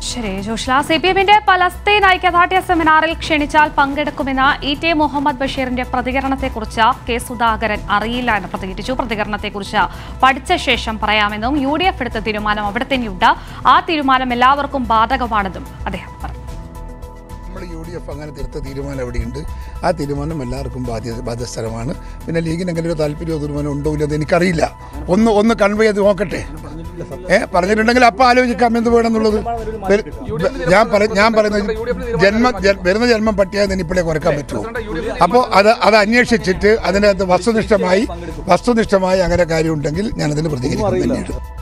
ശരി ജോഷ്ല C P എമ്മിന്റെ പലസ്തീൻ ഐക്യദാർഢ്യ സെമിനാറിൽ ക്ഷണിച്ചാൽ പങ്കെടുക്കുമെന്ന ഇ ടി മുഹമ്മദ് ബഷീറിന്റെ പ്രതികരണത്തെക്കുറിച്ച് കെ സുധാകരൻ അറിയില്ല എന്ന് പ്രതികരിച്ചു പ്രതികരണത്തെക്കുറിച്ച് പഠിച്ച ശേഷം പറയാമെന്നും യു ഡി എഫ് എടുത്ത തീരുമാനം അവിടെ തന്നെയുണ്ട് ആ തീരുമാനം എല്ലാവർക്കും ബാധകമാണെന്നും അദ്ദേഹം പറഞ്ഞു നമ്മൾ യു ഡി എഫ് അങ്ങനെ എടുത്ത തീരുമാനം എവിടെയുണ്ട് ആ തീരുമാനം എല്ലാവർക്കും ബാധ്യത ബാധ്യസ്ഥരമാണ് പിന്നെ ലീഗിന് അങ്ങനെ ഒരു താല്പര്യമോ തീരുമാനം ഉണ്ടോ ഇല്ലത് എനിക്കറിയില്ല ഒന്ന് ഒന്ന് കൺവേ ചെയ്ത് നോക്കട്ടെ ഏ പറഞ്ഞിട്ടുണ്ടെങ്കിൽ അപ്പം ആലോചിക്കാം എന്ത് വേണമെന്നുള്ളത് വരു- ഞാൻ പറ ഞാൻ പറയുന്നത് ജന്മ ജ- വരുന്ന ജന്മം പട്ടിയായി ഇനിയിപ്പോഴേ കുറയ്ക്കാൻ പറ്റുമോ അപ്പോൾ അത് അത് അന്വേഷിച്ചിട്ട് അതിനകത്ത് വസ്തുനിഷ്ഠമായി വസ്തുനിഷ്ഠമായി അങ്ങനെ കാര്യം ഉണ്ടെങ്കിൽ ഞാനതിൽ പ്രതികരിക്കും പിന്നീട്